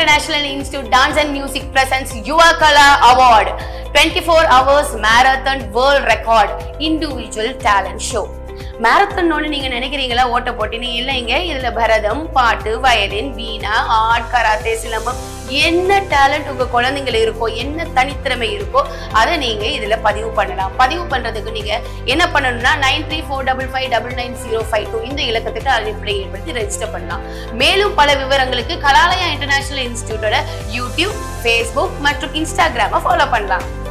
international institute dance and music presents Yuva Kala award twenty four hours marathon world record individual talent show marathon ஒன்று நீங்க நினைக்கிறீங்களா ஓட்ட போட்டின்னு இல்லைங்க இதுல பரதம் பாட்டு violin veena art karate silambam என்ன டேலண்ட் உங்க குழந்தைங்கள இருக்கோ என்ன தனித்திறமை இருக்கோ அதை நீங்க இதுல பதிவு பண்ணலாம் பதிவு பண்றதுக்கு நீங்க என்ன பண்ணணும்னா nine three four double five double nine zero five two இந்த இலக்கத்துக்கு அழைப்பை ஏற்படுத்தி ரெஜிஸ்டர் பண்ணலாம் மேலும் பல விவரங்களுக்கு கலாலயா இன்டர்நேஷனல் இன்ஸ்டியூட்டோட யூடியூப் ஃபேஸ்புக் மற்றும் இன்ஸ்டாகிராமை ஃபாலோ பண்ணலாம்